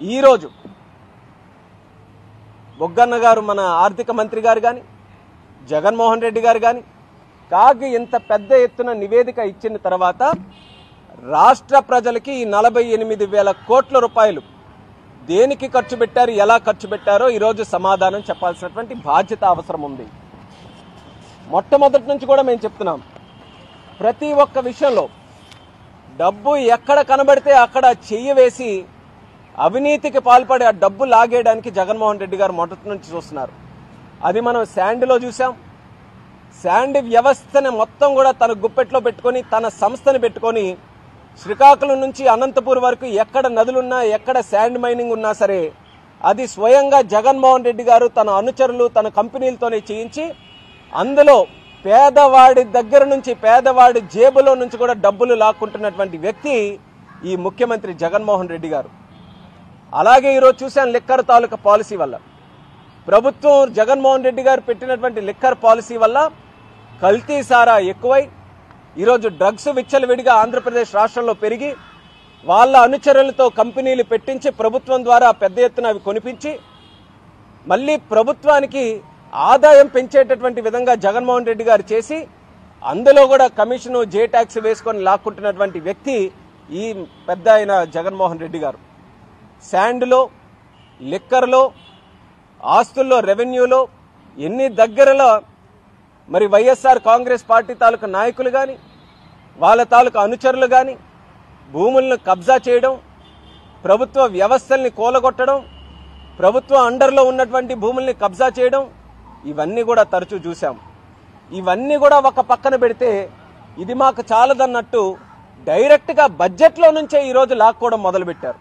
ఈరోజు బొగ్గన్న గారు మన ఆర్థిక మంత్రి గారు కానీ జగన్మోహన్ రెడ్డి గారు కానీ కాగి ఇంత పెద్ద ఎత్తున నివేదిక ఇచ్చిన తర్వాత రాష్ట్ర ప్రజలకి ఈ నలభై ఎనిమిది వేల కోట్ల రూపాయలు దేనికి ఖర్చు పెట్టారు ఎలా ఖర్చు పెట్టారో ఈరోజు సమాధానం చెప్పాల్సినటువంటి బాధ్యత అవసరం ఉంది మొట్టమొదటి నుంచి కూడా మేము చెప్తున్నాం ప్రతి ఒక్క విషయంలో డబ్బు ఎక్కడ కనబడితే అక్కడ చెయ్యి వేసి అవినీతికి పాల్పడి ఆ డబ్బు లాగేయడానికి జగన్మోహన్ రెడ్డి గారు మొదటి నుంచి చూస్తున్నారు అది మనం శాండ్లో చూసాం శాండ్ వ్యవస్థని మొత్తం కూడా తన గుప్పెట్లో పెట్టుకొని తన సంస్థని పెట్టుకొని శ్రీకాకుళం నుంచి అనంతపూర్ వరకు ఎక్కడ నదులున్నా ఎక్కడ శాండ్ మైనింగ్ ఉన్నా సరే అది స్వయంగా జగన్మోహన్ రెడ్డి గారు తన అనుచరులు తన కంపెనీలతోనే చేయించి అందులో పేదవాడి దగ్గర నుంచి పేదవాడి జేబులో నుంచి కూడా డబ్బులు లాక్కుంటున్నటువంటి వ్యక్తి ఈ ముఖ్యమంత్రి జగన్మోహన్ రెడ్డి గారు అలాగే ఈరోజు చూశాను లిక్కర్ తాలూకా పాలసీ వల్ల ప్రభుత్వం జగన్మోహన్ రెడ్డి గారు పెట్టినటువంటి లిక్కర్ పాలసీ వల్ల కల్తీ సారా ఎక్కువై ఈరోజు డ్రగ్స్ విచ్చలవిడిగా ఆంధ్రప్రదేశ్ రాష్ట్రంలో పెరిగి వాళ్ళ అనుచరులతో కంపెనీలు పెట్టించి ప్రభుత్వం ద్వారా పెద్ద ఎత్తున అవి కొనిపించి మళ్ళీ ప్రభుత్వానికి ఆదాయం పెంచేటటువంటి విధంగా జగన్మోహన్ రెడ్డి గారు చేసి అందులో కూడా కమిషను జే ట్యాక్స్ వేసుకొని లాక్కుంటున్నటువంటి వ్యక్తి ఈ పెద్ద అయిన జగన్మోహన్ రెడ్డి గారు శాండ్లో లిక్కర్లో ఆస్తుల్లో రెవెన్యూలో ఎన్ని దగ్గరలో మరి వైఎస్ఆర్ కాంగ్రెస్ పార్టీ తాలూకు నాయకులు కానీ వాళ్ళ తాలూకు అనుచరులు కానీ భూములను కబ్జా చేయడం ప్రభుత్వ వ్యవస్థల్ని కూలగొట్టడం ప్రభుత్వ అండర్లో ఉన్నటువంటి భూముల్ని కబ్జా చేయడం ఇవన్నీ కూడా తరచూ చూసాం ఇవన్నీ కూడా ఒక పక్కన పెడితే ఇది మాకు చాలదన్నట్టు డైరెక్ట్గా బడ్జెట్లో నుంచే ఈరోజు లాక్కోవడం మొదలుపెట్టారు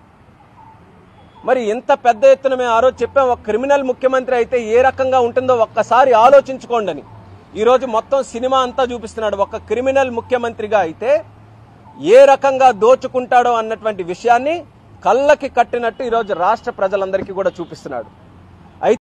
మరి ఇంత పెద్ద ఎత్తున మేము ఆ రోజు చెప్పాం ఒక క్రిమినల్ ముఖ్యమంత్రి అయితే ఏ రకంగా ఉంటుందో ఒక్కసారి ఆలోచించుకోండి అని ఈరోజు మొత్తం సినిమా అంతా చూపిస్తున్నాడు ఒక క్రిమినల్ ముఖ్యమంత్రిగా అయితే ఏ రకంగా దోచుకుంటాడో అన్నటువంటి విషయాన్ని కళ్ళకి కట్టినట్టు ఈరోజు రాష్ట్ర ప్రజలందరికీ కూడా చూపిస్తున్నాడు